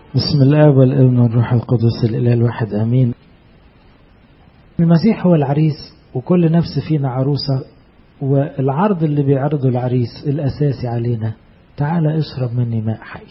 بسم الله والابن والروح القدس الإله الواحد أمين المسيح هو العريس وكل نفس فينا عروسة والعرض اللي بيعرضه العريس الأساسي علينا تعالى اشرب مني ماء حي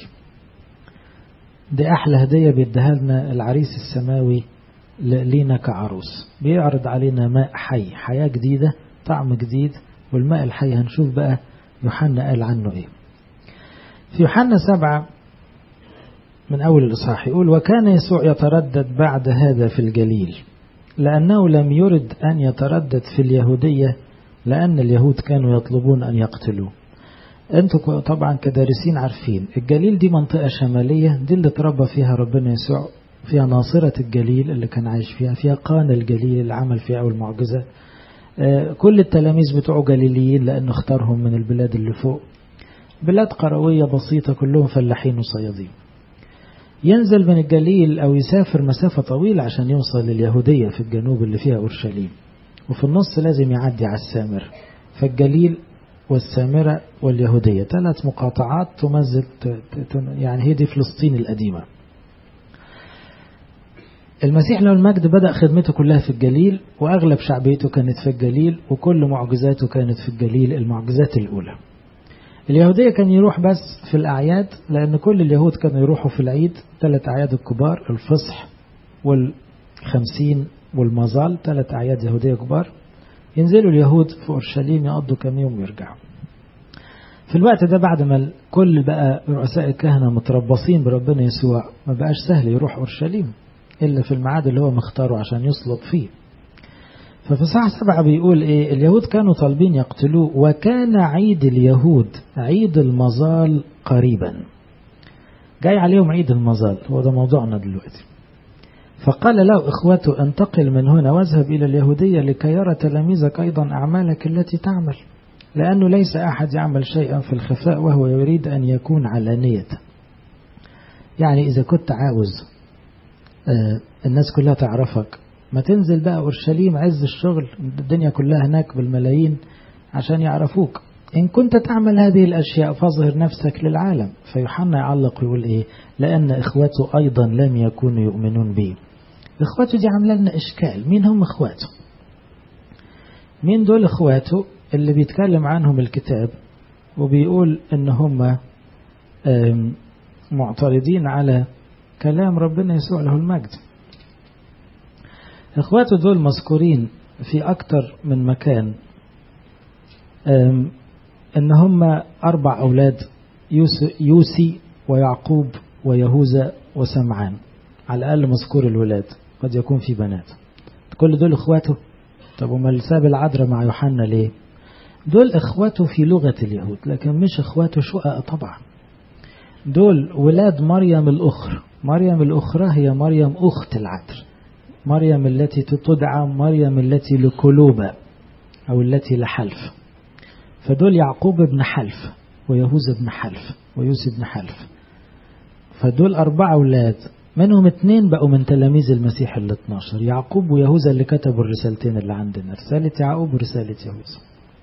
دي أحلى هدية بيديها لنا العريس السماوي لينا كعروس بيعرض علينا ماء حي حياة جديدة طعم جديد والماء الحي هنشوف بقى يوحنا قال عنه ايه في يوحنا سبعة من أول الإصحاح يقول وكان يسوع يتردد بعد هذا في الجليل لأنه لم يرد أن يتردد في اليهودية لأن اليهود كانوا يطلبون أن يقتلوه أنتوا طبعا كدارسين عارفين الجليل دي منطقة شمالية دي اللي تربى فيها ربنا يسوع فيها ناصرة الجليل اللي كان عايش فيها فيها قانا الجليل اللي عمل فيها أول معجزة كل التلاميذ بتوعه جليليين لأنه اختارهم من البلاد اللي فوق بلاد قروية بسيطة كلهم فلاحين وصيادين ينزل من الجليل أو يسافر مسافة طويلة عشان يوصل لليهودية في الجنوب اللي فيها أورشليم وفي النص لازم يعدي على السامر فالجليل والسامرة واليهودية ثلاث مقاطعات تمثل يعني هي دي فلسطين القديمة المسيح له المجد بدأ خدمته كلها في الجليل وأغلب شعبيته كانت في الجليل وكل معجزاته كانت في الجليل المعجزات الأولى اليهودية كان يروح بس في الأعياد لأن كل اليهود كانوا يروحوا في العيد ثلاث أعياد الكبار الفصح والخمسين والمظال ثلاث أعياد يهودية كبار ينزلوا اليهود في أورشليم يقضوا كم يوم ويرجعوا في الوقت ده بعد ما كل بقى رؤساء الكهنة متربصين بربنا يسوع ما بقاش سهل يروح أورشليم إلا في الميعاد اللي هو مختاره عشان يصلب فيه ففي صح سبعة بيقول إيه اليهود كانوا طالبين يقتلوه وكان عيد اليهود عيد المظال قريبا جاي عليهم عيد المظال هو ده موضوعنا دلوقتي فقال له إخوته انتقل من هنا واذهب إلى اليهودية لكي يرى تلاميذك أيضا أعمالك التي تعمل لأنه ليس أحد يعمل شيئا في الخفاء وهو يريد أن يكون علانية يعني إذا كنت عاوز الناس كلها تعرفك ما تنزل بقى أورشليم عز الشغل الدنيا كلها هناك بالملايين عشان يعرفوك إن كنت تعمل هذه الأشياء فاظهر نفسك للعالم فيوحنا يعلق ويقول إيه لأن إخوته أيضا لم يكونوا يؤمنون به إخوته دي عامله لنا إشكال مين هم إخواته مين دول إخواته اللي بيتكلم عنهم الكتاب وبيقول إن هم معترضين على كلام ربنا يسوع له المجد اخواته دول مذكورين في اكتر من مكان ان هم اربع اولاد يوسي ويعقوب ويهوذا وسمعان على الاقل مذكور الولاد قد يكون في بنات كل دول اخواته طب امال ساب العذراء مع يوحنا ليه دول اخواته في لغه اليهود لكن مش اخواته شقق طبعا دول ولاد مريم الاخرى مريم الاخرى هي مريم اخت العذراء مريم التي تدعى مريم التي لقلوبة أو التي لحلف فدول يعقوب بن حلف ويهوذا بن حلف ويوسف بن حلف فدول أربعة أولاد منهم اتنين بقوا من تلاميذ المسيح ال 12 يعقوب ويهوذا اللي كتبوا الرسالتين اللي عندنا رسالة يعقوب ورسالة يهوذا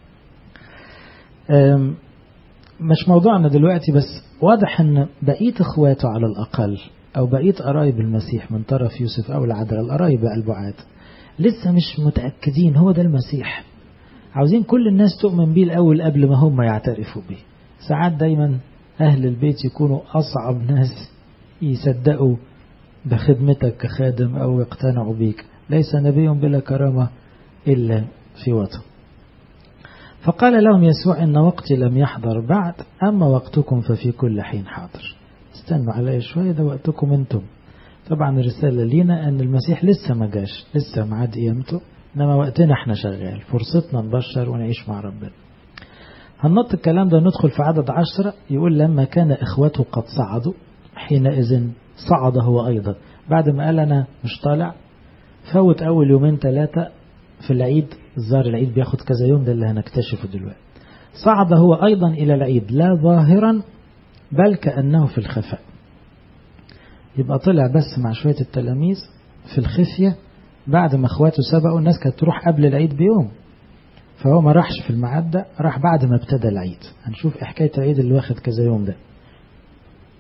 مش موضوعنا دلوقتي بس واضح ان بقية اخواته على الأقل أو بقية قرايب المسيح من طرف يوسف أو العذراء القرايب البعاد لسه مش متأكدين هو ده المسيح عاوزين كل الناس تؤمن بيه الأول قبل ما هم يعترفوا بيه ساعات دايما أهل البيت يكونوا أصعب ناس يصدقوا بخدمتك كخادم أو يقتنعوا بيك ليس نبي بلا كرامة إلا في وطن فقال لهم يسوع إن وقتي لم يحضر بعد أما وقتكم ففي كل حين حاضر استنوا عليا شوية ده وقتكم انتم طبعا الرسالة لينا ان المسيح لسه ما جاش لسه معاد قيامته انما وقتنا احنا شغال فرصتنا نبشر ونعيش مع ربنا هننط الكلام ده ندخل في عدد عشرة يقول لما كان اخوته قد صعدوا حينئذ صعد هو ايضا بعد ما قال انا مش طالع فوت اول يومين ثلاثة في العيد الظاهر العيد بياخد كذا يوم ده اللي هنكتشفه دلوقتي صعد هو ايضا الى العيد لا ظاهرا بل كأنه في الخفاء يبقى طلع بس مع شوية التلاميذ في الخفية بعد ما اخواته سبقوا الناس كانت تروح قبل العيد بيوم فهو ما راحش في الميعاد ده راح بعد ما ابتدى العيد هنشوف حكاية العيد اللي واخد كذا يوم ده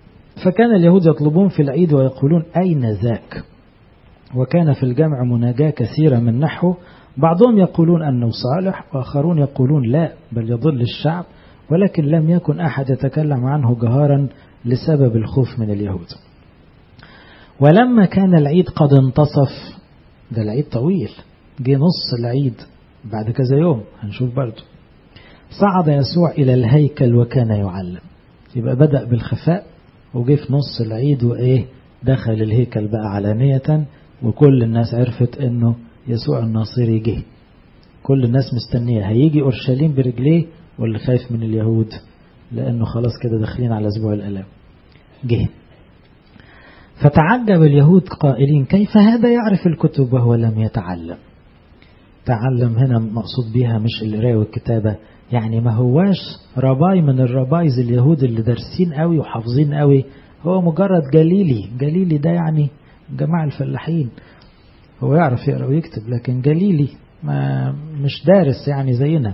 فكان اليهود يطلبون في العيد ويقولون أين ذاك وكان في الجمع مناجاة كثيرة من نحو بعضهم يقولون أنه صالح وآخرون يقولون لا بل يضل الشعب ولكن لم يكن أحد يتكلم عنه جهارا لسبب الخوف من اليهود ولما كان العيد قد انتصف ده العيد طويل جه نص العيد بعد كذا يوم هنشوف برضه صعد يسوع إلى الهيكل وكان يعلم يبقى بدأ بالخفاء وجه في نص العيد وإيه دخل الهيكل بقى علانية وكل الناس عرفت إنه يسوع الناصري جه كل الناس مستنية هيجي أورشليم برجليه واللي خايف من اليهود لأنه خلاص كده داخلين على أسبوع الألام جه فتعجب اليهود قائلين كيف هذا يعرف الكتب وهو لم يتعلم تعلم هنا مقصود بيها مش القرايه والكتابة يعني ما هواش رباي من الربايز اليهود اللي دارسين قوي وحافظين قوي هو مجرد جليلي جليلي ده يعني جماعة الفلاحين هو يعرف يقرأ ويكتب لكن جليلي ما مش دارس يعني زينا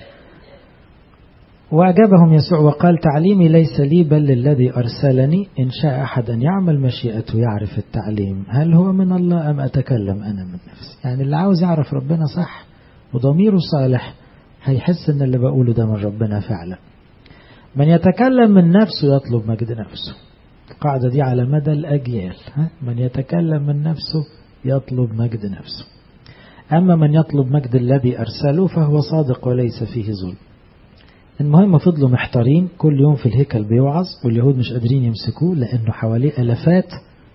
وأجابهم يسوع وقال تعليمي ليس لي بل للذي أرسلني إن شاء أحد أن يعمل مشيئته يعرف التعليم هل هو من الله أم أتكلم أنا من نفسي يعني اللي عاوز يعرف ربنا صح وضميره صالح هيحس أن اللي بقوله ده من ربنا فعلا من يتكلم من نفسه يطلب مجد نفسه القاعدة دي على مدى الأجيال ها؟ من يتكلم من نفسه يطلب مجد نفسه أما من يطلب مجد الذي أرسله فهو صادق وليس فيه ظلم المهم فضلوا محتارين كل يوم في الهيكل بيوعظ واليهود مش قادرين يمسكوه لأنه حواليه ألفات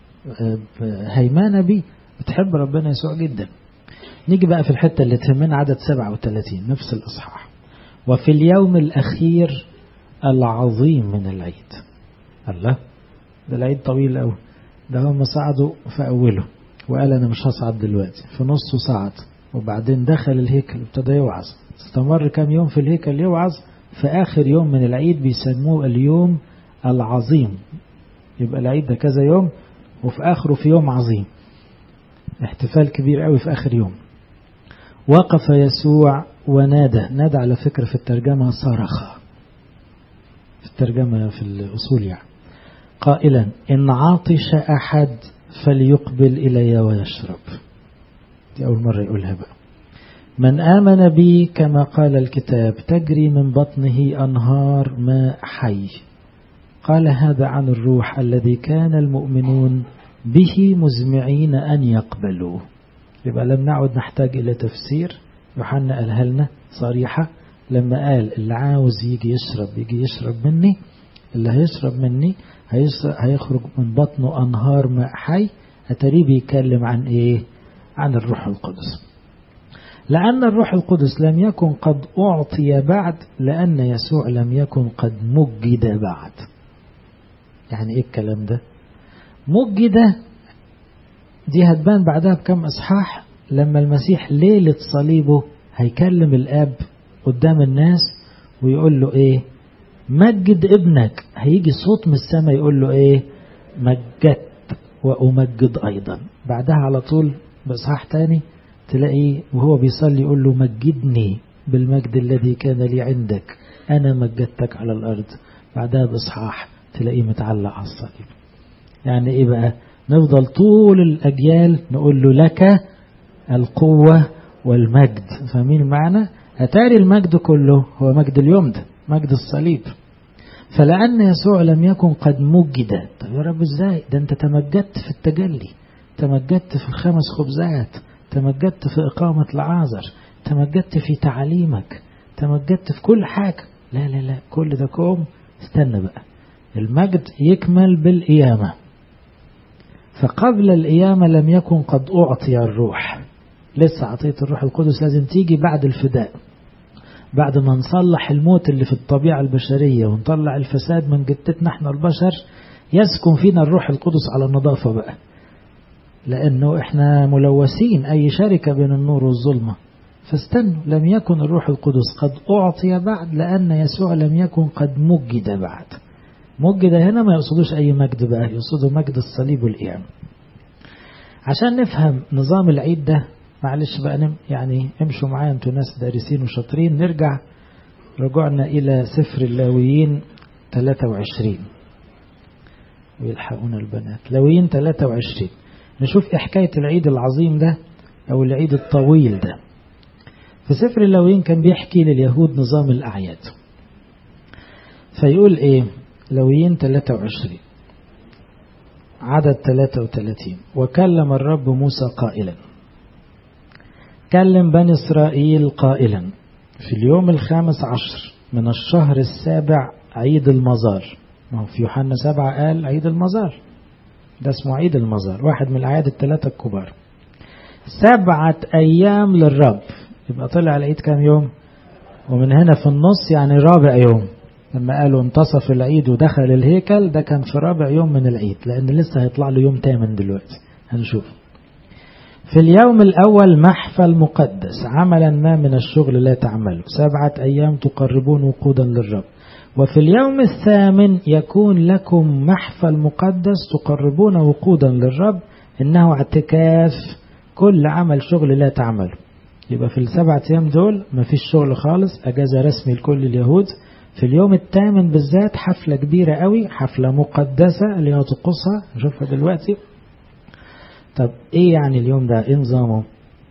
هيمانة بيه بتحب ربنا يسوع جدا نيجي بقى في الحتة اللي تهمنا عدد 37 نفس الإصحاح وفي اليوم الأخير العظيم من العيد الله ده العيد طويل قوي ده هم صعدوا في أوله وقال أنا مش هصعد دلوقتي في نصه صعد وبعدين دخل الهيكل وابتدى يوعظ استمر كام يوم في الهيكل يوعظ في آخر يوم من العيد بيسموه اليوم العظيم يبقى العيد ده كذا يوم وفي آخره في يوم عظيم احتفال كبير قوي في آخر يوم وقف يسوع ونادى نادى على فكرة في الترجمة صرخ في الترجمة في الأصول يعني قائلا إن عطش أحد فليقبل إلي ويشرب دي أول مرة يقولها بقى من آمن بي كما قال الكتاب تجري من بطنه أنهار ماء حي قال هذا عن الروح الذي كان المؤمنون به مزمعين أن يقبلوه يبقى لم نعد نحتاج إلى تفسير يوحنا قالها لنا صريحة لما قال اللي عاوز يجي يشرب يجي يشرب مني اللي هيشرب مني هيخرج من بطنه أنهار ماء حي أتري بيتكلم عن إيه عن الروح القدس لأن الروح القدس لم يكن قد أعطي بعد لأن يسوع لم يكن قد مجد بعد يعني إيه الكلام ده مجد دي هتبان بعدها بكم إصحاح لما المسيح ليلة صليبه هيكلم الآب قدام الناس ويقول له إيه مجد ابنك هيجي صوت من السماء يقول له إيه مجدت وأمجد أيضا بعدها على طول بإصحاح تاني تلاقي وهو بيصلي يقول له مجدني بالمجد الذي كان لي عندك أنا مجدتك على الأرض بعدها بإصحاح تلاقيه متعلق على الصليب يعني إيه بقى نفضل طول الأجيال نقول له لك القوة والمجد فاهمين المعنى أتاري المجد كله هو مجد اليوم ده مجد الصليب فلأن يسوع لم يكن قد مجد طيب يا رب ازاي ده انت تمجدت في التجلي تمجدت في الخمس خبزات تمجدت في إقامة العازر تمجدت في تعليمك تمجدت في كل حاجة لا لا لا كل ده كوم استنى بقى المجد يكمل بالقيامة فقبل القيامة لم يكن قد أعطي الروح لسه عطية الروح القدس لازم تيجي بعد الفداء بعد ما نصلح الموت اللي في الطبيعة البشرية ونطلع الفساد من جدتنا احنا البشر يسكن فينا الروح القدس على النظافة بقى لأنه إحنا ملوثين أي شركة بين النور والظلمة فاستنوا لم يكن الروح القدس قد أعطي بعد لأن يسوع لم يكن قد مجد بعد مجد هنا ما يقصدوش أي مجد بقى يقصدوا مجد الصليب والقيام عشان نفهم نظام العيد ده معلش بقى يعني امشوا معايا انتوا ناس دارسين وشاطرين نرجع رجعنا إلى سفر اللاويين 23 ويلحقون البنات لويين 23 نشوف إيه حكاية العيد العظيم ده أو العيد الطويل ده في سفر اللويين كان بيحكي لليهود نظام الأعياد فيقول إيه لويين 23 عدد 33 وكلم الرب موسى قائلا كلم بني إسرائيل قائلا في اليوم الخامس عشر من الشهر السابع عيد المزار ما هو في يوحنا سبعة قال عيد المزار ده اسمه عيد المزار واحد من الأعياد الثلاثة الكبار سبعة أيام للرب يبقى طلع العيد كام يوم ومن هنا في النص يعني رابع يوم لما قالوا انتصف العيد ودخل الهيكل ده كان في رابع يوم من العيد لأن لسه هيطلع له يوم تامن دلوقتي هنشوف في اليوم الأول محفل مقدس عملا ما من الشغل لا تعمله سبعة أيام تقربون وقودا للرب وفي اليوم الثامن يكون لكم محفل مقدس تقربون وقودا للرب إنه اعتكاف كل عمل شغل لا تعمله يبقى في السبعة أيام دول مفيش شغل خالص أجازة رسمي لكل اليهود في اليوم الثامن بالذات حفلة كبيرة قوي حفلة مقدسة اللي هي طقوسها نشوفها دلوقتي طب ايه يعني اليوم ده ايه نظامه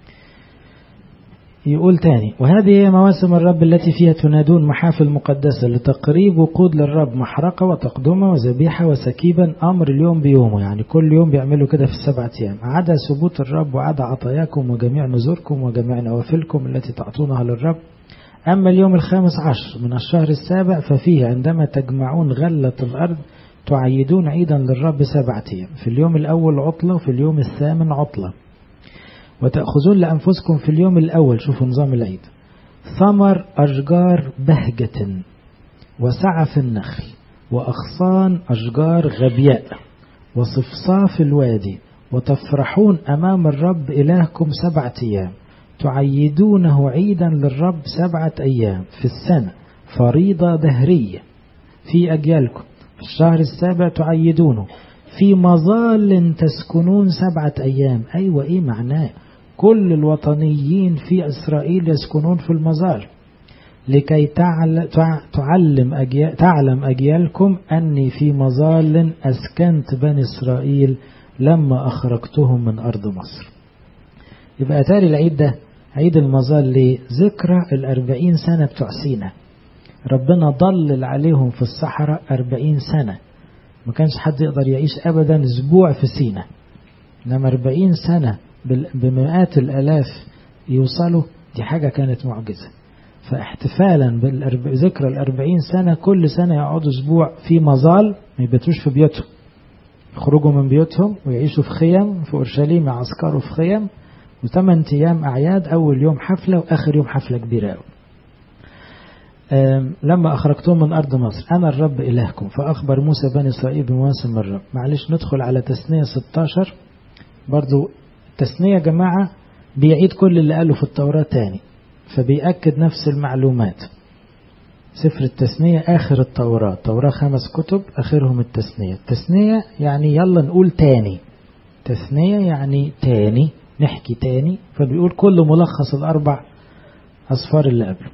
يقول تاني وهذه هي مواسم الرب التي فيها تنادون محافل مقدسة لتقريب وقود للرب محرقة وتقدمة وذبيحة وسكيبا أمر اليوم بيومه يعني كل يوم بيعملوا كده في السبعة أيام عدا ثبوت الرب وعدا عطاياكم وجميع نذوركم وجميع نوافلكم التي تعطونها للرب أما اليوم الخامس عشر من الشهر السابع ففيه عندما تجمعون غلة الأرض تعيدون عيدا للرب سبعة أيام في اليوم الأول عطلة وفي اليوم الثامن عطلة وتأخذون لأنفسكم في اليوم الأول شوفوا نظام العيد ثمر أشجار بهجة وسعف النخل وأغصان أشجار غبياء وصفصاف الوادي وتفرحون أمام الرب إلهكم سبعة أيام تعيدونه عيدا للرب سبعة أيام في السنة فريضة دهرية في أجيالكم في الشهر السابع تعيدونه في مظال تسكنون سبعة أيام أيوة إيه معناه كل الوطنيين في إسرائيل يسكنون في المزار لكي تعلم أجيال تعلم أجيالكم أني في مظال أسكنت بني إسرائيل لما أخرجتهم من أرض مصر يبقى أتاري العيد ده عيد المظال ليه ذكرى الأربعين سنة بتوع سينا ربنا ضلل عليهم في الصحراء أربعين سنة ما كانش حد يقدر يعيش أبدا أسبوع في سينا إنما أربعين سنة بمئات الألاف يوصلوا دي حاجة كانت معجزة فاحتفالا بذكرى الأربعين سنة كل سنة يقعدوا أسبوع في مظال ما يباتوش في بيوتهم يخرجوا من بيوتهم ويعيشوا في خيم في أورشليم يعسكروا في خيم وثمان أيام أعياد أول يوم حفلة وآخر يوم حفلة كبيرة أوي لما أخرجتم من أرض مصر أنا الرب إلهكم فأخبر موسى بني إسرائيل بمواسم الرب معلش ندخل على تسنية 16 برضو التسنية يا جماعة بيعيد كل اللي قاله في التوراة تاني فبيأكد نفس المعلومات سفر التسنية آخر التوراة التوراة خمس كتب آخرهم التسنية التسنية يعني يلا نقول تاني تسنية يعني تاني نحكي تاني فبيقول كل ملخص الأربع أصفار اللي قبله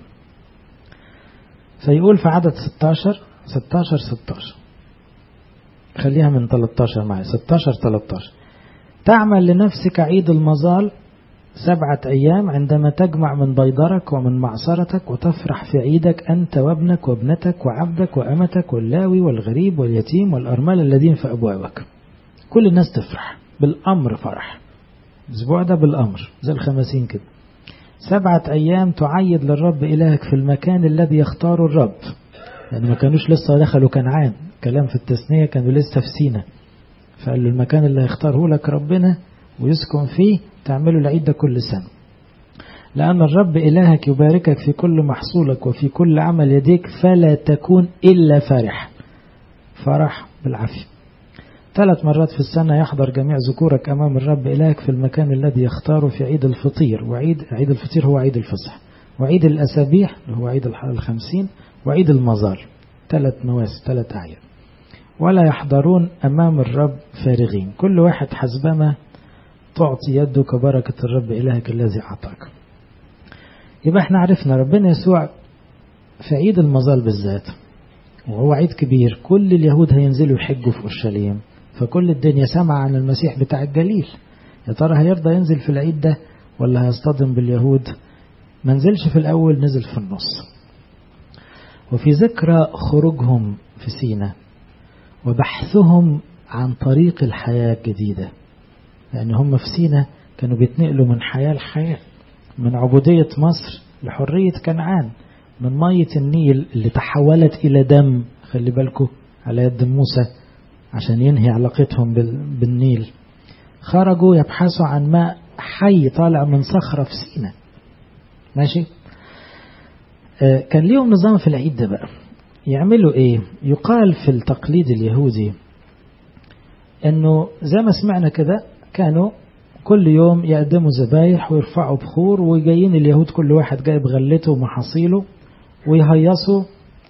فيقول في عدد 16 16 16 خليها من 13 معي 16 13 تعمل لنفسك عيد المظال سبعة أيام عندما تجمع من بيضرك ومن معصرتك وتفرح في عيدك أنت وابنك وابنتك وعبدك وأمتك واللاوي والغريب واليتيم والأرمال الذين في أبوابك كل الناس تفرح بالأمر فرح الأسبوع ده بالأمر زي الخمسين كده سبعة أيام تعيد للرب إلهك في المكان الذي يختاره الرب يعني ما كانوش لسه دخلوا كنعان كلام في التثنية كانوا لسه في سينا فقال له المكان اللي هيختاره لك ربنا ويسكن فيه تعملوا العيد ده كل سنة لأن الرب إلهك يباركك في كل محصولك وفي كل عمل يديك فلا تكون إلا فرح فرح بالعافية ثلاث مرات في السنة يحضر جميع ذكورك أمام الرب إلهك في المكان الذي يختاره في عيد الفطير وعيد عيد الفطير هو عيد الفصح وعيد الأسابيح اللي هو عيد الخمسين وعيد المزار ثلاث مواسم ثلاث أعياد ولا يحضرون أمام الرب فارغين كل واحد حسبما تعطي يده كبركة الرب إلهك الذي أعطاك يبقى احنا عرفنا ربنا يسوع في عيد المظال بالذات وهو عيد كبير كل اليهود هينزلوا يحجوا في أورشليم فكل الدنيا سمع عن المسيح بتاع الجليل يا ترى هيرضى ينزل في العيد ده ولا هيصطدم باليهود ما نزلش في الأول نزل في النص وفي ذكرى خروجهم في سينا وبحثهم عن طريق الحياة الجديدة لأن هم في سينا كانوا بيتنقلوا من حياة لحياة من عبودية مصر لحرية كنعان من مية النيل اللي تحولت إلى دم خلي بالكم على يد موسى عشان ينهي علاقتهم بالنيل خرجوا يبحثوا عن ماء حي طالع من صخرة في سينا ماشي آه كان ليهم نظام في العيد ده بقى يعملوا ايه يقال في التقليد اليهودي انه زي ما سمعنا كده كانوا كل يوم يقدموا ذبايح ويرفعوا بخور وجايين اليهود كل واحد جايب غلته ومحاصيله ويهيصوا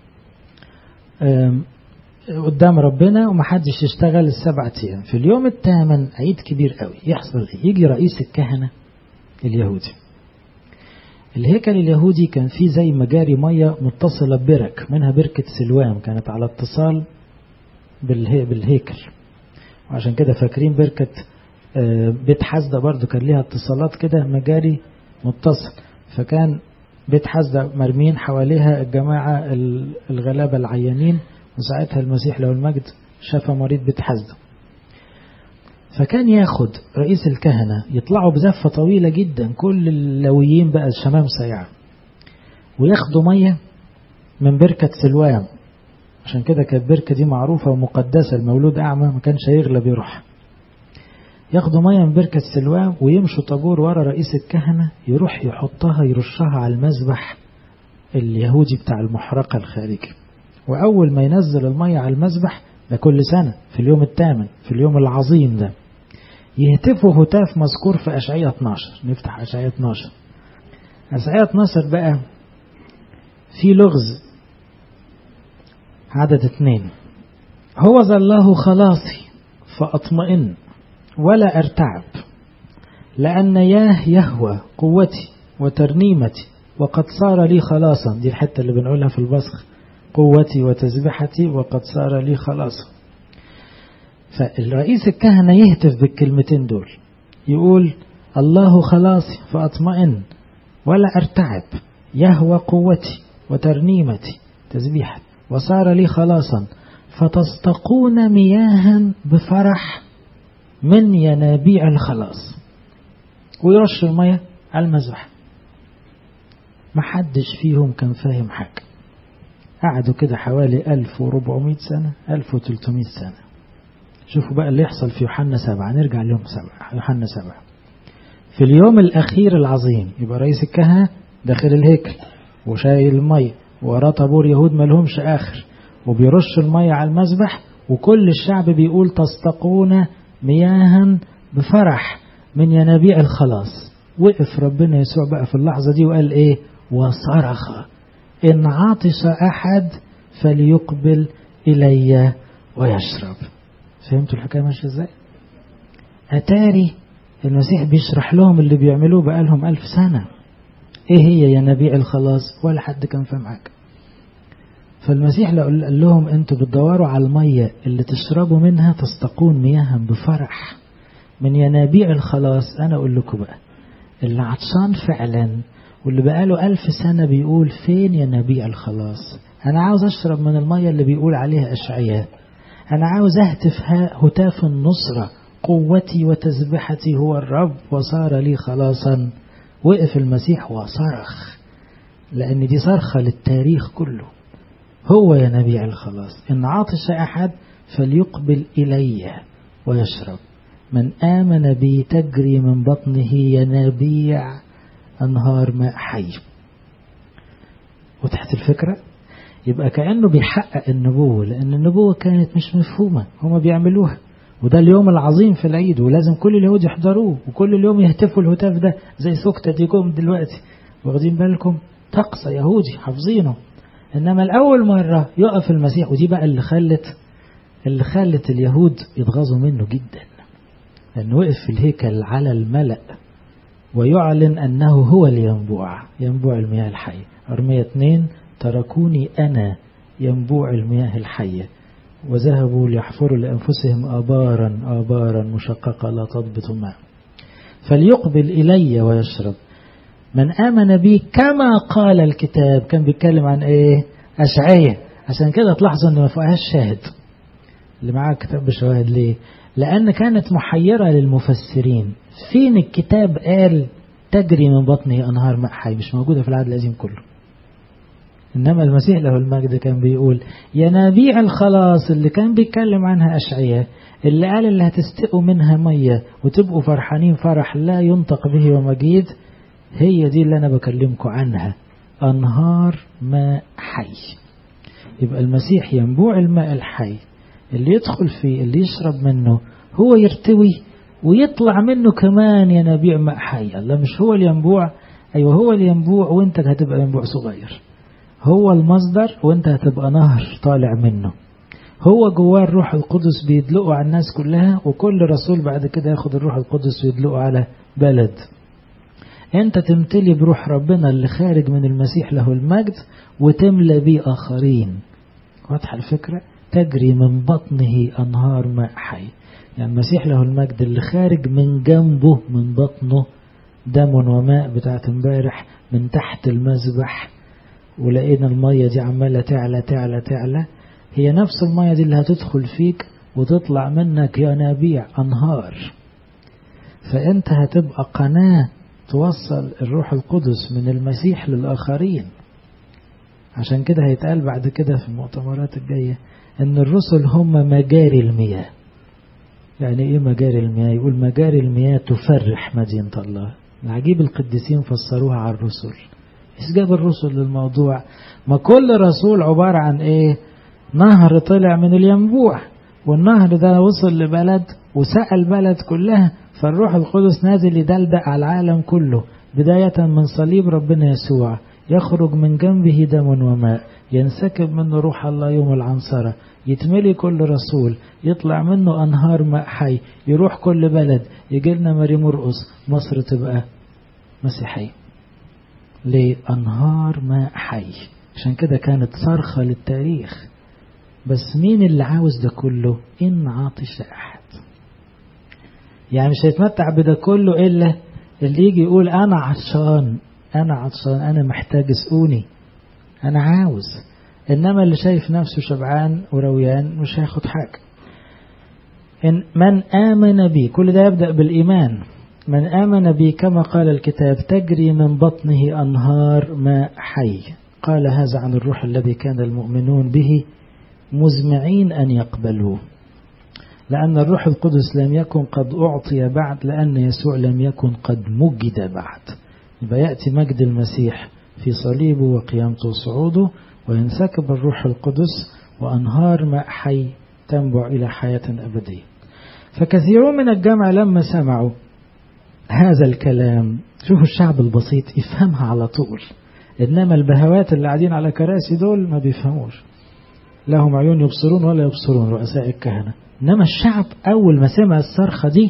قدام ربنا ومحدش يشتغل السبعة أيام في اليوم الثامن عيد كبير قوي يحصل إيه؟ يجي رئيس الكهنة اليهودي الهيكل اليهودي كان فيه زي مجاري مية متصلة ببرك منها بركة سلوام كانت على اتصال بالهي بالهيكل وعشان كده فاكرين بركة بيت حزدة برضو كان ليها اتصالات كده مجاري متصل فكان بيت حزدة مرمين حواليها الجماعة الغلابة العيانين وساعتها المسيح له المجد شفى مريض بيت حزدة فكان ياخد رئيس الكهنة يطلعوا بزفة طويلة جدا كل اللويين بقى الشمام سيعة وياخدوا مية من بركة سلوام عشان كده كانت بركة دي معروفة ومقدسة المولود أعمى ما كانش يغلب يروح ياخدوا مية من بركة سلوام ويمشوا طابور ورا رئيس الكهنة يروح يحطها يرشها على المذبح اليهودي بتاع المحرقة الخارجي وأول ما ينزل المية على المذبح ده كل سنة في اليوم الثامن في اليوم العظيم ده يهتفوا هتاف مذكور في أشعية 12 نفتح أشعية 12 أشعية 12 بقى في لغز عدد اثنين هو ذا الله خلاصي فأطمئن ولا أرتعب لأن ياه يهوى قوتي وترنيمتي وقد صار لي خلاصا دي الحتة اللي بنقولها في البصخ قوتي وتسبحتي وقد صار لي خلاصا فالرئيس الكهنة يهتف بالكلمتين دول يقول الله خلاصي فأطمئن ولا أرتعب يهوى قوتي وترنيمتي تسبيحة وصار لي خلاصا فتستقون مياها بفرح من ينابيع الخلاص ويرش المية على المذبح محدش فيهم كان فاهم حاجة قعدوا كده حوالي 1400 سنة 1300 سنة شوفوا بقى اللي يحصل في يوحنا سبعة نرجع ليوم سبعة يوحنا سبعة في اليوم الأخير العظيم يبقى رئيس الكهنة داخل الهيكل وشايل المية وراه طابور يهود ملهمش آخر وبيرش المية على المذبح وكل الشعب بيقول تستقون مياها بفرح من ينابيع الخلاص وقف ربنا يسوع بقى في اللحظة دي وقال ايه وصرخ إن عطش أحد فليقبل إلي ويشرب فهمتوا الحكاية ماشية ازاي أتاري المسيح بيشرح لهم اللي بيعملوه بقالهم ألف سنة ايه هي ينابيع الخلاص ولا حد كان فاهم حاجة فالمسيح لو قال لهم انتوا بتدوروا على المية اللي تشربوا منها تستقون مياها بفرح من ينابيع الخلاص انا اقول لكم بقى اللي عطشان فعلا واللي بقاله ألف سنة بيقول فين ينابيع الخلاص أنا عاوز أشرب من المية اللي بيقول عليها أشعياء أنا عاوز أهتف هتاف النصرة قوتي وتسبحتي هو الرب وصار لي خلاصا وقف المسيح وصرخ لأن دي صرخة للتاريخ كله هو ينابيع الخلاص إن عطش أحد فليقبل إلي ويشرب من آمن بي تجري من بطنه ينابيع أنهار ماء حي وتحت الفكرة يبقى كأنه بيحقق النبوة لأن النبوة كانت مش مفهومة هما بيعملوها وده اليوم العظيم في العيد ولازم كل اليهود يحضروه وكل اليوم يهتفوا الهتاف ده زي سكتة ديكم دلوقتي واخدين بالكم طقس يهودي حافظينه إنما الأول مرة يقف المسيح ودي بقى اللي خلت اللي خلت اليهود يتغاظوا منه جدا لأنه وقف في الهيكل على الملأ ويعلن أنه هو الينبوع ينبوع المياه الحية أرمية 2 تركوني أنا ينبوع المياه الحية وذهبوا ليحفروا لأنفسهم آبارا آبارا مشققة لا تضبط ماء فليقبل إلي ويشرب من آمن بي كما قال الكتاب كان بيتكلم عن إيه أشعية عشان كده تلاحظوا أن ما فيهاش شاهد اللي معاه كتاب بشواهد ليه لأن كانت محيرة للمفسرين فين الكتاب قال تجري من بطنه أنهار ماء حي مش موجودة في العهد القديم كله إنما المسيح له المجد كان بيقول ينابيع الخلاص اللي كان بيتكلم عنها أشعية اللي قال اللي هتستقوا منها مية وتبقوا فرحانين فرح لا ينطق به ومجيد هي دي اللي أنا بكلمكم عنها أنهار ماء حي يبقى المسيح ينبوع الماء الحي اللي يدخل فيه اللي يشرب منه هو يرتوي ويطلع منه كمان ينابيع ماء حي الله مش هو الينبوع أيوة هو الينبوع وانت هتبقى ينبوع صغير هو المصدر وانت هتبقى نهر طالع منه هو جواه الروح القدس بيدلقه على الناس كلها وكل رسول بعد كده ياخد الروح القدس ويدلقه على بلد انت تمتلي بروح ربنا اللي خارج من المسيح له المجد وتملى بيه آخرين واضحة الفكرة تجري من بطنه أنهار ماء حي يعني المسيح له المجد اللي خارج من جنبه من بطنه دم وماء بتاعت امبارح من تحت المذبح ولقينا المية دي عمالة تعلى تعلى تعلى هي نفس المية دي اللي هتدخل فيك وتطلع منك ينابيع أنهار فأنت هتبقى قناة توصل الروح القدس من المسيح للآخرين عشان كده هيتقال بعد كده في المؤتمرات الجاية ان الرسل هم مجاري المياه يعني ايه مجاري المياه يقول مجاري المياه تفرح مدينة الله العجيب القديسين فسروها على الرسل ايش جاب الرسل للموضوع ما كل رسول عبارة عن ايه نهر طلع من الينبوع والنهر ده وصل لبلد وسقى البلد كلها فالروح القدس نازل يدلدق على العالم كله بداية من صليب ربنا يسوع يخرج من جنبه دم وماء ينسكب منه روح الله يوم العنصرة يتملي كل رسول يطلع منه أنهار ماء حي يروح كل بلد يجي لنا ماري مرقص مصر تبقى مسيحية ليه أنهار ماء حي عشان كده كانت صرخة للتاريخ بس مين اللي عاوز ده كله إن عاطش أحد يعني مش هيتمتع بده كله إلا اللي يجي يقول أنا عطشان أنا عطشان أنا محتاج اسقوني أنا عاوز إنما اللي شايف نفسه شبعان ورويان مش هياخد حاجة إن من آمن بي كل ده يبدأ بالإيمان من آمن بي كما قال الكتاب تجري من بطنه أنهار ماء حي قال هذا عن الروح الذي كان المؤمنون به مزمعين أن يقبلوه لأن الروح القدس لم يكن قد أعطي بعد لأن يسوع لم يكن قد مجد بعد يبقى يأتي مجد المسيح في صليبه وقيامته وصعوده وينسكب الروح القدس وأنهار ماء حي تنبع إلى حياة أبدية فكثيرون من الجمع لما سمعوا هذا الكلام شوفوا الشعب البسيط يفهمها على طول إنما البهوات اللي قاعدين على كراسي دول ما بيفهموش لهم عيون يبصرون ولا يبصرون رؤساء الكهنة إنما الشعب أول ما سمع الصرخة دي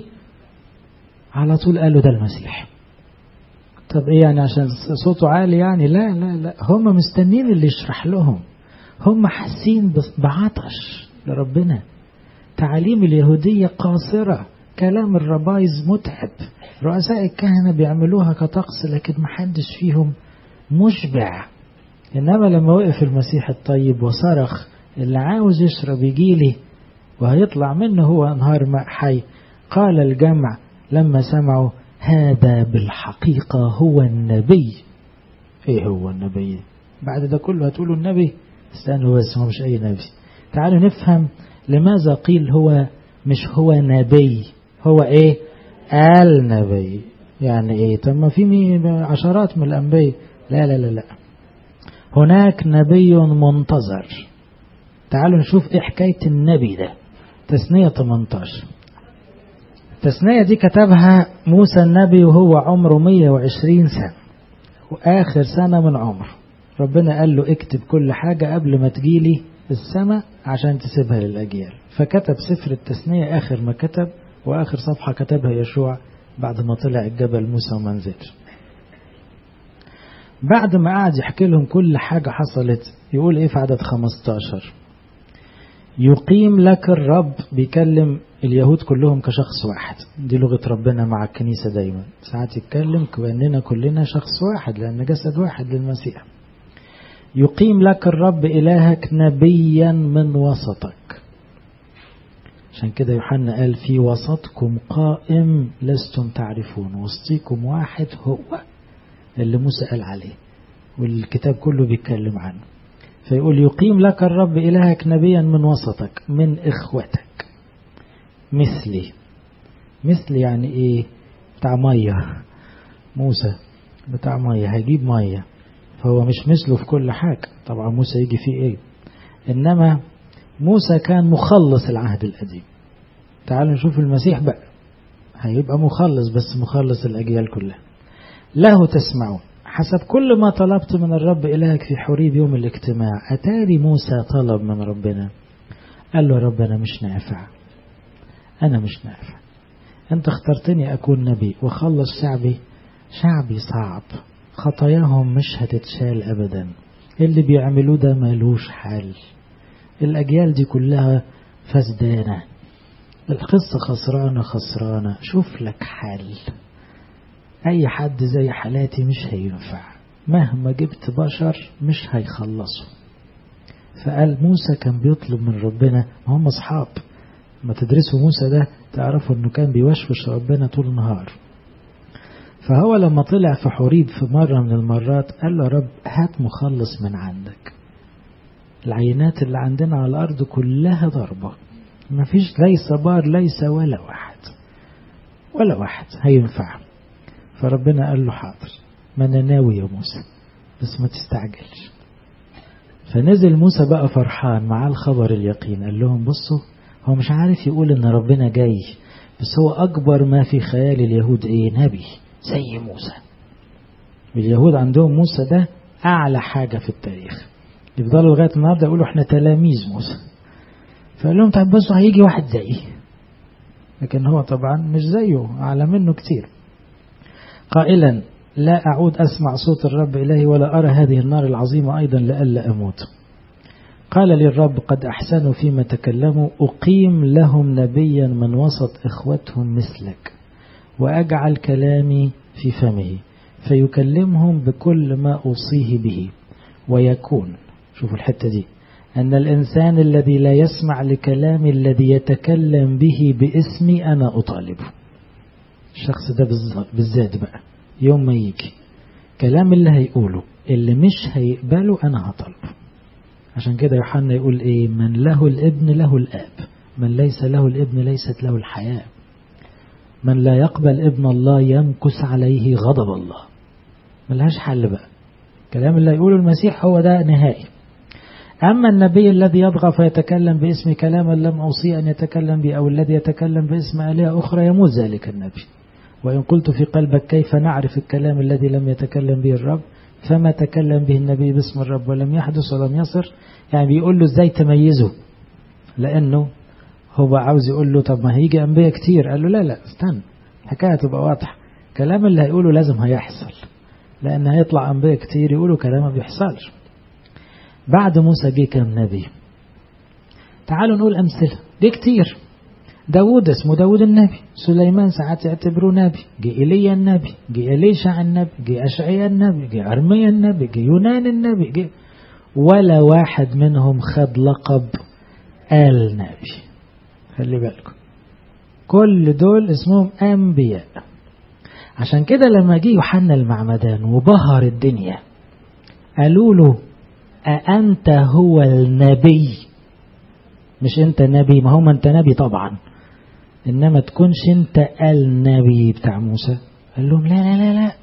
على طول قالوا ده المسيح طب ايه يعني عشان صوته عالي يعني لا لا لا هم مستنين اللي يشرح لهم هم حاسين بعطش لربنا تعاليم اليهودية قاصرة كلام الربايز متعب رؤساء الكهنة بيعملوها كطقس لكن محدش فيهم مشبع إنما لما وقف المسيح الطيب وصرخ اللي عاوز يشرب يجيلي وهيطلع منه هو أنهار ماء حي قال الجمع لما سمعوا هذا بالحقيقة هو النبي ايه هو النبي بعد ده كله هتقولوا النبي استنوا بس هو مش اي نبي تعالوا نفهم لماذا قيل هو مش هو نبي هو ايه النبي يعني ايه طب ما في عشرات من الانبياء لا لا لا لا هناك نبي منتظر تعالوا نشوف ايه حكاية النبي ده تسنية 18 التثنية دي كتبها موسى النبي وهو عمره 120 سنة وآخر سنة من عمره ربنا قال له اكتب كل حاجة قبل ما تجيلي السماء عشان تسيبها للأجيال فكتب سفر التثنية آخر ما كتب وآخر صفحة كتبها يشوع بعد ما طلع الجبل موسى وما نزلش بعد ما قعد يحكي لهم كل حاجة حصلت يقول ايه في عدد 15 يقيم لك الرب بيكلم اليهود كلهم كشخص واحد دي لغة ربنا مع الكنيسة دايما ساعات يتكلم كأننا كلنا شخص واحد لأن جسد واحد للمسيح يقيم لك الرب إلهك نبيا من وسطك عشان كده يوحنا قال في وسطكم قائم لستم تعرفون وسطيكم واحد هو اللي موسى قال عليه والكتاب كله بيتكلم عنه فيقول يقيم لك الرب إلهك نبيا من وسطك من إخوتك مثلي مثل يعني إيه بتاع مية موسى بتاع مية هيجيب مية فهو مش مثله في كل حاجة طبعا موسى يجي فيه إيه إنما موسى كان مخلص العهد القديم تعالوا نشوف المسيح بقى هيبقى مخلص بس مخلص الأجيال كلها له تسمعون حسب كل ما طلبت من الرب إلهك في حريب يوم الاجتماع أتاري موسى طلب من ربنا قال له يا رب أنا مش نافع أنا مش نافع أنت اخترتني أكون نبي وخلص شعبي شعبي صعب خطاياهم مش هتتشال أبدا اللي بيعملوه ده ملوش حل الأجيال دي كلها فسدانة القصة خسرانة خسرانة شوف لك حل أي حد زي حالاتي مش هينفع مهما جبت بشر مش هيخلصوا فقال موسى كان بيطلب من ربنا هم أصحاب ما تدرسوا موسى ده تعرفوا أنه كان بيوشوش ربنا طول النهار فهو لما طلع في حريب في مرة من المرات قال له يا رب هات مخلص من عندك العينات اللي عندنا على الأرض كلها ضربة ما فيش ليس بار ليس ولا واحد ولا واحد هينفع فربنا قال له حاضر ما انا ناوي يا موسى بس ما تستعجلش فنزل موسى بقى فرحان مع الخبر اليقين قال لهم بصوا هو مش عارف يقول ان ربنا جاي بس هو اكبر ما في خيال اليهود ايه نبي زي موسى اليهود عندهم موسى ده اعلى حاجة في التاريخ يفضلوا لغاية النهاردة يقولوا احنا تلاميذ موسى فقال لهم طب بصوا هيجي واحد زيه لكن هو طبعا مش زيه أعلى منه كتير قائلا لا أعود أسمع صوت الرب إلهي ولا أرى هذه النار العظيمة أيضا لألا أموت قال لي الرب قد أحسنوا فيما تكلموا أقيم لهم نبيا من وسط إخوتهم مثلك وأجعل كلامي في فمه فيكلمهم بكل ما أوصيه به ويكون شوفوا الحتة دي أن الإنسان الذي لا يسمع لكلامي الذي يتكلم به باسمي أنا أطالبه الشخص ده بالذات بقى يوم ما يجي كلام اللي هيقوله اللي مش هيقبله أنا هطلبه عشان كده يوحنا يقول إيه من له الابن له الآب من ليس له الابن ليست له الحياة من لا يقبل ابن الله يمكس عليه غضب الله ملهاش حل بقى كلام اللي يقوله المسيح هو ده نهائي أما النبي الذي يبغى فيتكلم باسم كلاما لم أوصي أن يتكلم به أو الذي يتكلم باسم آلهة أخرى يموت ذلك النبي وإن قلت في قلبك كيف نعرف الكلام الذي لم يتكلم به الرب فما تكلم به النبي باسم الرب ولم يحدث ولم يصر يعني بيقول له ازاي تميزه لأنه هو عاوز يقول له طب ما هيجي أنبياء كتير قال له لا لا استنى الحكاية تبقى واضحة كلام اللي هيقوله لازم هيحصل لأن هيطلع أنبياء كتير يقولوا كلام ما بيحصلش بعد موسى جه كم نبي تعالوا نقول أمثلة دي كتير داود اسمه داود النبي سليمان ساعات يعتبروه نبي جه إيليا النبي جه إليشع النبي جه أشعيا النبي جه أرميا النبي جه يونان النبي جه ولا واحد منهم خد لقب آل نبي خلي بالكم كل دول اسمهم أنبياء عشان كده لما جه يوحنا المعمدان وبهر الدنيا قالوا له أأنت هو النبي مش أنت نبي ما هو أنت نبي طبعا إنما تكونش أنت النبي بتاع موسى قال لهم لا لا لا لا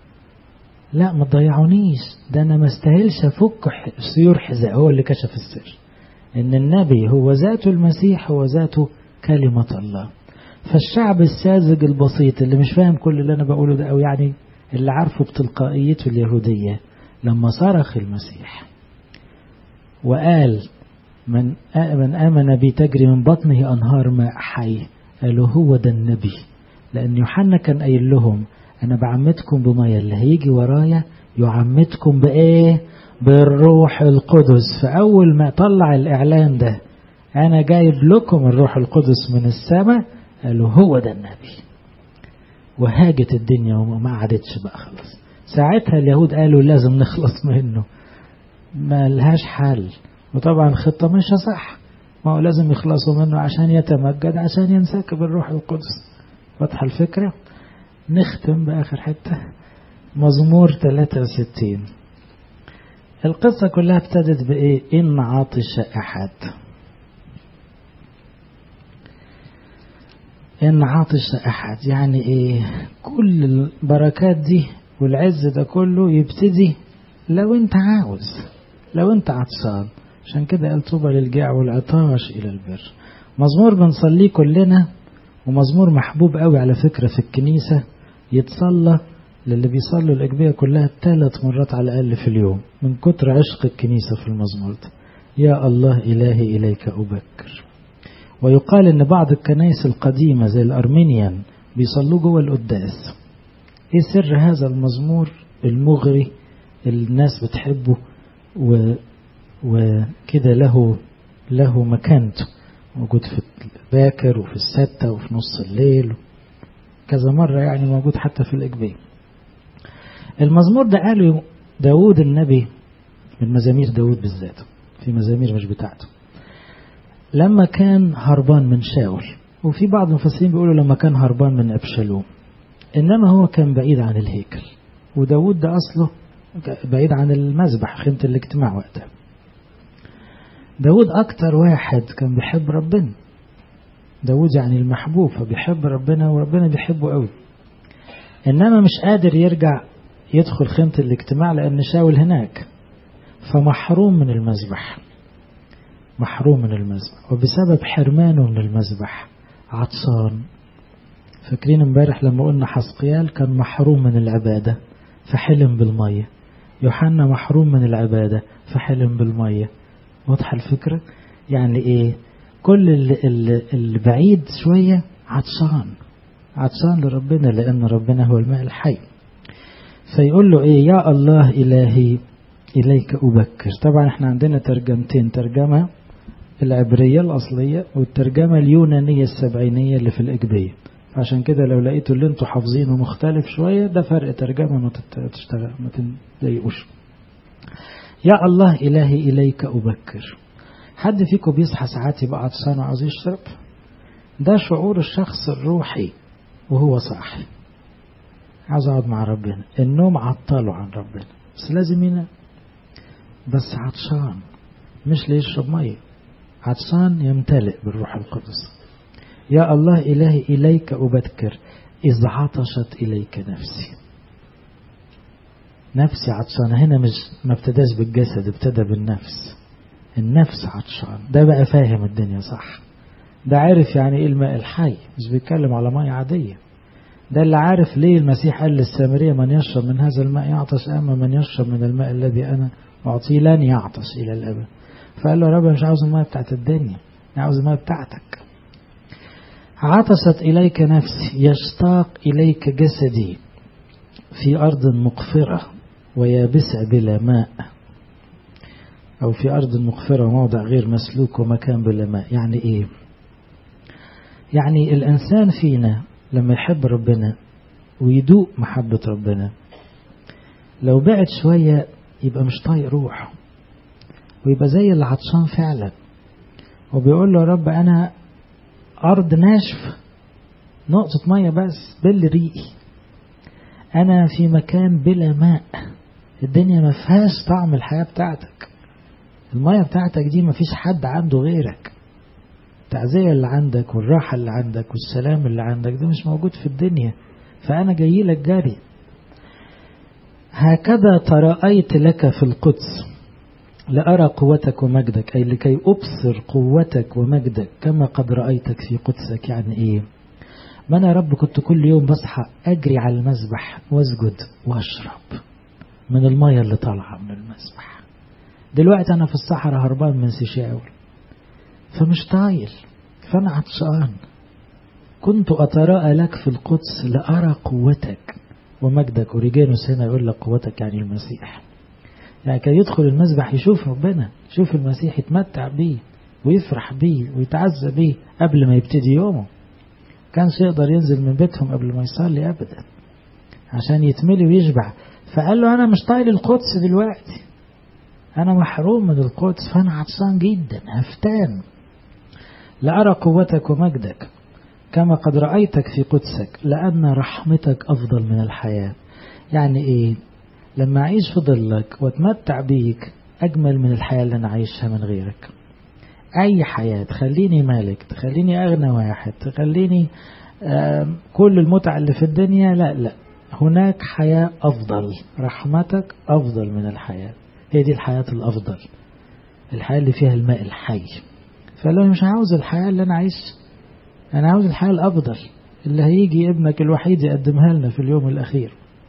لا ما تضيعونيش ده أنا ما استاهلش أفك سيور حذاء هو اللي كشف السر إن النبي هو ذاته المسيح هو ذاته كلمة الله فالشعب الساذج البسيط اللي مش فاهم كل اللي أنا بقوله ده أو يعني اللي عارفه بتلقائيته اليهودية لما صرخ المسيح وقال من من آمن بي تجري من بطنه أنهار ماء حي قالوا هو ده النبي لأن يوحنا كان قايل لهم أنا بعمدكم بمية اللي هيجي ورايا يعمدكم بإيه بالروح القدس فأول ما طلع الإعلان ده أنا جايب لكم الروح القدس من السماء قالوا هو ده النبي وهاجت الدنيا وما عادتش بقى خلاص ساعتها اليهود قالوا لازم نخلص منه ما لهاش حل وطبعا الخطة مش صح ما هو لازم يخلصوا منه عشان يتمجد عشان ينسكب الروح القدس واضحة الفكرة نختم بآخر حتة مزمور 63 القصة كلها ابتدت بإيه إن عطش أحد إن عطش أحد يعني إيه كل البركات دي والعز ده كله يبتدي لو أنت عاوز لو أنت عطشان عشان كده قال طوبى للجاع والعطاش إلى البر مزمور بنصليه كلنا ومزمور محبوب قوي على فكرة في الكنيسة يتصلى للي بيصلوا الأجبية كلها ثلاث مرات على الأقل في اليوم من كتر عشق الكنيسة في المزمور ده يا الله إلهي إليك أبكر ويقال أن بعض الكنائس القديمة زي الأرمينيان بيصلوا جوه القداس إيه سر هذا المزمور المغري الناس بتحبه و وكده له له مكانته موجود في الباكر وفي الستة وفي نص الليل كذا مرة يعني موجود حتى في الإجبية المزمور ده قاله داود النبي من مزامير داود بالذات في مزامير مش بتاعته لما كان هربان من شاول وفي بعض المفسرين بيقولوا لما كان هربان من أبشالوم إنما هو كان بعيد عن الهيكل وداود ده أصله بعيد عن المذبح خيمة الاجتماع وقتها داود أكتر واحد كان بيحب ربنا داود يعني المحبوب فبيحب ربنا وربنا بيحبه قوي إنما مش قادر يرجع يدخل خيمة الاجتماع لأن شاول هناك فمحروم من المذبح محروم من المذبح وبسبب حرمانه من المذبح عطشان فاكرين امبارح لما قلنا حسقيال كان محروم من العبادة فحلم بالمية يوحنا محروم من العبادة فحلم بالمية واضحة الفكرة يعني ايه كل اللي, اللي, اللي بعيد شوية عطشان عطشان لربنا لأن ربنا هو الماء الحي فيقول له ايه يا الله إلهي إليك أبكر طبعا احنا عندنا ترجمتين ترجمة العبرية الأصلية والترجمة اليونانية السبعينية اللي في الإجبية عشان كده لو لقيتوا اللي انتوا حافظينه مختلف شوية ده فرق ترجمة ما تشتغل ما تضايقوش يا الله إلهي إليك أبكر حد فيكم بيصحى ساعات يبقى عطشان وعاوز يشرب ده شعور الشخص الروحي وهو صاحي عاوز اقعد مع ربنا النوم عطله عن ربنا بس لازم ينام بس عطشان مش ليشرب ميه عطشان يمتلئ بالروح القدس يا الله إلهي إليك أبكر إذ عطشت إليك نفسي نفسي عطشانة هنا مش ما ابتداش بالجسد ابتدى بالنفس النفس عطشان ده بقى فاهم الدنيا صح ده عارف يعني ايه الماء الحي مش بيتكلم على مية عادية ده اللي عارف ليه المسيح قال للسامرية من يشرب من هذا الماء يعطش أما من يشرب من الماء الذي أنا أعطيه لن يعطش إلى الأبد فقال له يا رب مش عاوز الماء بتاعت الدنيا أنا عاوز الماء بتاعتك عطست إليك نفسي يشتاق إليك جسدي في أرض مقفرة ويابسة بلا ماء أو في أرض مقفرة موضع غير مسلوك ومكان بلا ماء يعني إيه يعني الإنسان فينا لما يحب ربنا ويدوق محبة ربنا لو بعد شوية يبقى مش طايق روحه ويبقى زي اللي عطشان فعلا وبيقول له يا رب أنا أرض ناشف نقطة مية بس بل ريقي أنا في مكان بلا ماء الدنيا ما فيهاش طعم الحياة بتاعتك المية بتاعتك دي ما فيش حد عنده غيرك التعزية اللي عندك والراحة اللي عندك والسلام اللي عندك ده مش موجود في الدنيا فأنا جاي لك جري هكذا ترأيت لك في القدس لأرى قوتك ومجدك أي لكي أبصر قوتك ومجدك كما قد رأيتك في قدسك يعني إيه ما أنا يا رب كنت كل يوم بصحى أجري على المسبح واسجد واشرب من المية اللي طالعة من المسبح دلوقتي أنا في الصحراء هربان من سيشاول فمش طايل فأنا عطشان كنت أتراءى لك في القدس لأرى قوتك ومجدك أوريجينوس هنا يقول لك قوتك يعني المسيح يعني كان يدخل المسبح يشوف ربنا يشوف المسيح يتمتع بيه ويفرح بيه ويتعزى بيه قبل ما يبتدي يومه كانش يقدر ينزل من بيتهم قبل ما يصلي أبدا عشان يتملي ويشبع فقال له أنا مش طايل القدس دلوقتي أنا محروم من القدس فأنا عطشان جدا هفتان لأرى قوتك ومجدك كما قد رأيتك في قدسك لأن رحمتك أفضل من الحياة يعني إيه لما أعيش في ظلك واتمتع بيك أجمل من الحياة اللي أنا عايشها من غيرك أي حياة تخليني مالك تخليني أغنى واحد تخليني كل المتع اللي في الدنيا لا لا هناك حياة أفضل رحمتك أفضل من الحياة هي دي الحياة الأفضل الحياة اللي فيها الماء الحي فلو مش عاوز الحياة اللي أنا عايش أنا عاوز الحياة الأفضل اللي هيجي ابنك الوحيد يقدمها لنا في اليوم الأخير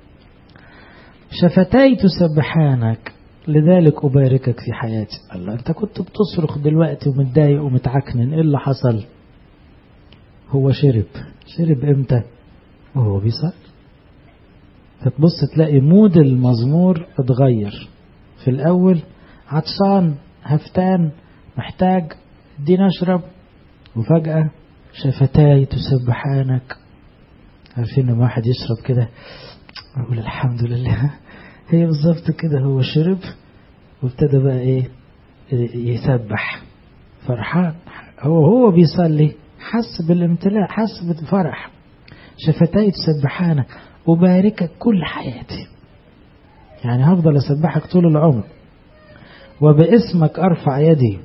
شفتي تسبحانك لذلك أباركك في حياتي الله أنت كنت بتصرخ دلوقتي ومتضايق ومتعكنن إيه اللي حصل هو شرب شرب إمتى وهو بيصلي فتبص تلاقي مود المزمور اتغير في الأول عطشان هفتان محتاج اديني اشرب وفجأة شفتاي تسبحانك عارفين لما واحد يشرب كده أقول الحمد لله هي بالظبط كده هو شرب وابتدى بقى ايه يسبح فرحان هو هو بيصلي حس بالامتلاء حس بالفرح شفتاي تسبحانك أباركك كل حياتي يعني هفضل أسبحك طول العمر وباسمك أرفع يدي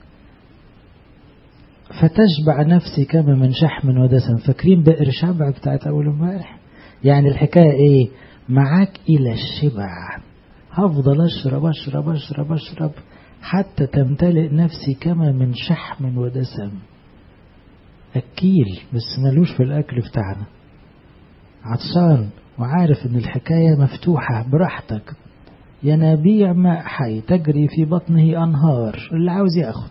فتشبع نفسي كما من شحم ودسم فاكرين بئر شبع بتاعت أول امبارح يعني الحكاية إيه معاك إلى الشبع هفضل أشرب أشرب أشرب أشرب حتى تمتلئ نفسي كما من شحم ودسم أكيل بس ملوش في الأكل بتاعنا عطشان وعارف ان الحكاية مفتوحة براحتك ينابيع ماء حي تجري في بطنه أنهار اللي عاوز ياخد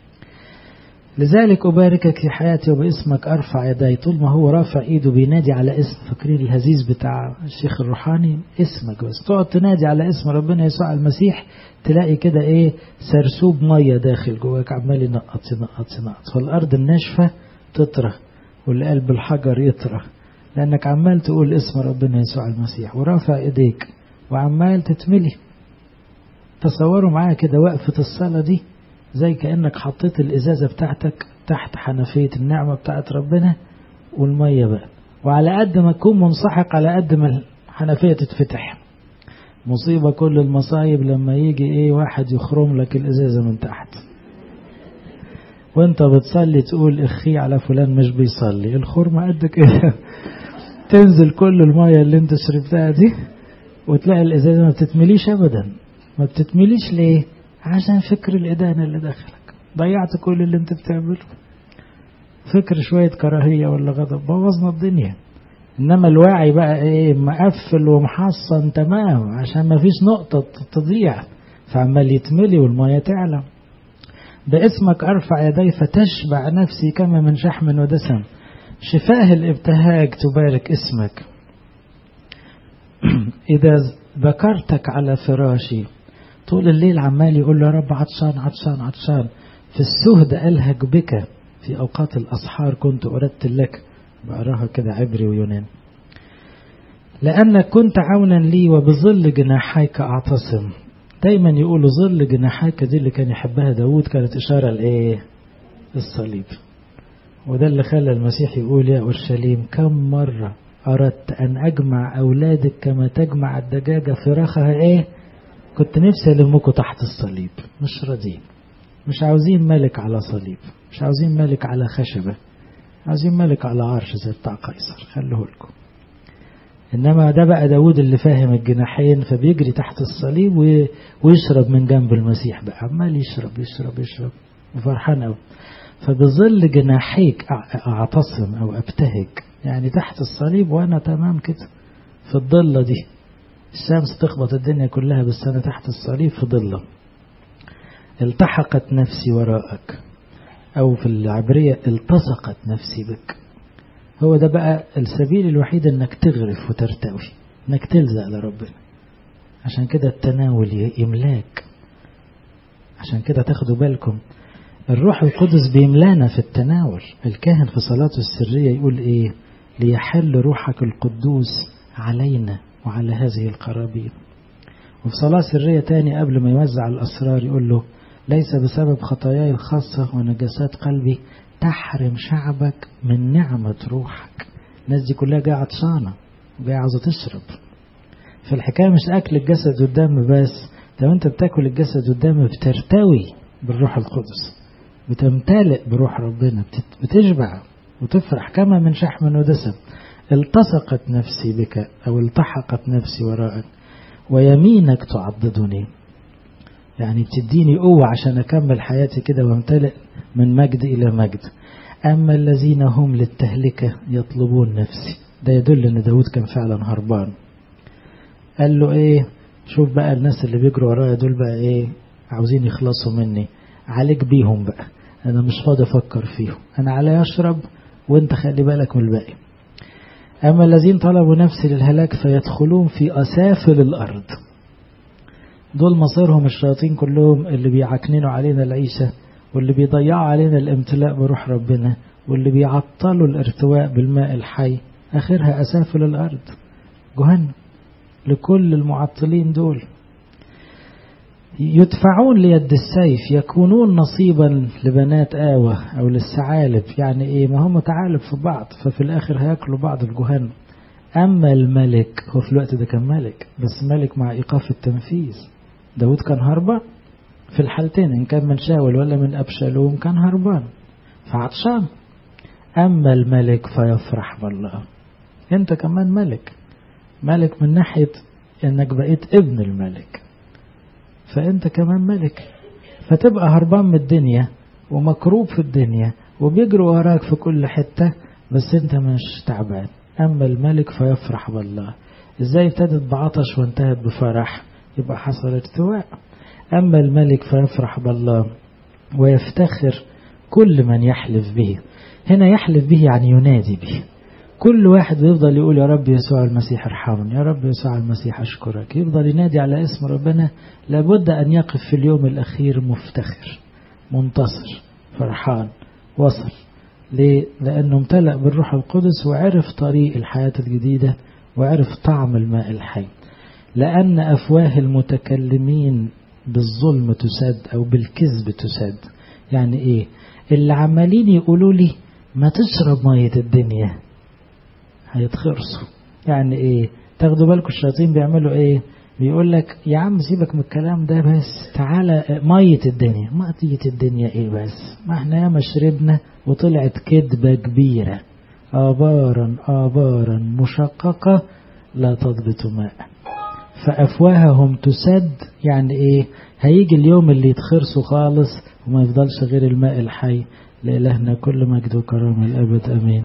لذلك أباركك في حياتي وباسمك أرفع يدي طول ما هو رافع إيده بينادي على اسم فاكرين الهزيز بتاع الشيخ الروحاني اسمك بس تقعد تنادي على اسم ربنا يسوع المسيح تلاقي كده إيه سرسوب مية داخل جواك عمال ينقط ينقط ينقط فالأرض الناشفة تطرى والقلب الحجر يطرى لأنك عمال تقول اسم ربنا يسوع المسيح ورافع إيديك وعمال تتملي تصوروا معايا كده وقفة الصلاة دي زي كأنك حطيت الإزازة بتاعتك تحت حنفية النعمة بتاعت ربنا والمية بقى وعلى قد ما تكون منسحق على قد ما الحنفية تتفتح مصيبة كل المصايب لما يجي ايه واحد يخرم لك الإزازة من تحت وانت بتصلي تقول اخي على فلان مش بيصلي الخرمة قد كده تنزل كل المية اللي انت شربتها دي وتلاقي الإزازة ما بتتمليش أبدا ما بتتمليش ليه عشان فكر الإدانة اللي داخلك ضيعت كل اللي انت بتعمله فكر شوية كراهية ولا غضب بوظنا الدنيا إنما الواعي بقى إيه مقفل ومحصن تمام عشان ما فيش نقطة تضيع فعمال يتملي والمية تعلى باسمك أرفع يدي فتشبع نفسي كما من شحم ودسم شفاه الابتهاج تبارك اسمك إذا ذكرتك على فراشي طول الليل عمال يقول له يا رب عطشان عطشان عطشان في السهد ألهج بك في أوقات الأسحار كنت أردت لك بقراها كده عبري ويونان لأنك كنت عونا لي وبظل جناحيك أعتصم دايما يقولوا ظل جناحيك دي اللي كان يحبها داود كانت إشارة لإيه الصليب وده اللي خلى المسيح يقول يا أورشليم كم مرة أردت أن أجمع أولادك كما تجمع الدجاجة فراخها إيه كنت نفسي ألمكم تحت الصليب مش راضيين مش عاوزين ملك على صليب مش عاوزين ملك على خشبة عاوزين ملك على عرش زي بتاع قيصر خلوه لكم إنما ده بقى داود اللي فاهم الجناحين فبيجري تحت الصليب ويشرب من جنب المسيح بقى عمال يشرب يشرب يشرب وفرحان قوي فبظل جناحيك أعتصم أو أبتهج يعني تحت الصليب وأنا تمام كده في الضلة دي الشمس تخبط الدنيا كلها بس أنا تحت الصليب في ضلة التحقت نفسي وراءك أو في العبرية التصقت نفسي بك هو ده بقى السبيل الوحيد انك تغرف وترتوي انك تلزق لربنا عشان كده التناول يملاك عشان كده تاخدوا بالكم الروح القدس بيملانا في التناول الكاهن في صلاته السرية يقول ايه ليحل روحك القدوس علينا وعلى هذه القرابين وفي صلاة سرية تاني قبل ما يوزع الأسرار يقول له ليس بسبب خطاياي الخاصة ونجاسات قلبي تحرم شعبك من نعمة روحك الناس دي كلها جاية عطشانة وجاية عاوزة تشرب فالحكاية مش أكل الجسد والدم بس لو أنت بتاكل الجسد والدم بترتوي بالروح القدس بتمتلئ بروح ربنا بتشبع وتفرح كما من شحم ودسم التصقت نفسي بك أو التحقت نفسي وراءك ويمينك تعضدني يعني بتديني قوة عشان أكمل حياتي كده وامتلئ من مجد إلى مجد أما الذين هم للتهلكة يطلبون نفسي ده يدل أن داود كان فعلا هربان قال له إيه شوف بقى الناس اللي بيجروا ورايا دول بقى إيه عاوزين يخلصوا مني عليك بيهم بقى أنا مش فاضي أفكر فيهم أنا علي أشرب وانت خلي بالك من الباقي أما الذين طلبوا نفسي للهلاك فيدخلون في أسافل الأرض دول مصيرهم الشياطين كلهم اللي بيعكننوا علينا العيشة واللي بيضيعوا علينا الامتلاء بروح ربنا واللي بيعطلوا الارتواء بالماء الحي آخرها أسافل الأرض جهنم لكل المعطلين دول يدفعون ليد السيف يكونون نصيبا لبنات آوة أو للثعالب يعني إيه ما هم تعالب في بعض ففي الآخر هياكلوا بعض الجهنم أما الملك هو في الوقت ده كان ملك بس ملك مع إيقاف التنفيذ داود كان هربان في الحالتين إن كان من شاول ولا من أبشالوم كان هربان فعطشان أما الملك فيفرح بالله أنت كمان ملك ملك من ناحية أنك بقيت ابن الملك فأنت كمان ملك فتبقى هربان من الدنيا ومكروب في الدنيا وبيجروا وراك في كل حتة بس أنت مش تعبان أما الملك فيفرح بالله إزاي ابتدت بعطش وانتهت بفرح يبقى حصل ارتواء أما الملك فيفرح بالله ويفتخر كل من يحلف به هنا يحلف به يعني ينادي به كل واحد بيفضل يقول يا رب يسوع المسيح ارحمني يا رب يسوع المسيح أشكرك يفضل ينادي على اسم ربنا لابد أن يقف في اليوم الأخير مفتخر منتصر فرحان وصل ليه؟ لأنه امتلأ بالروح القدس وعرف طريق الحياة الجديدة وعرف طعم الماء الحي لأن أفواه المتكلمين بالظلم تسد أو بالكذب تسد يعني إيه اللي عمالين يقولوا لي ما تشرب مية الدنيا هيتخرصوا يعني إيه تاخدوا بالكم الشياطين بيعملوا إيه بيقول لك يا عم سيبك من الكلام ده بس تعالى مية الدنيا مية الدنيا ايه بس ما احنا ياما شربنا وطلعت كذبة كبيرة آبارا آبارا مشققة لا تضبط ماء فأفواههم تسد يعني ايه هيجي اليوم اللي يتخرسوا خالص وما يفضلش غير الماء الحي لإلهنا كل مجد وكرامة الأبد أمين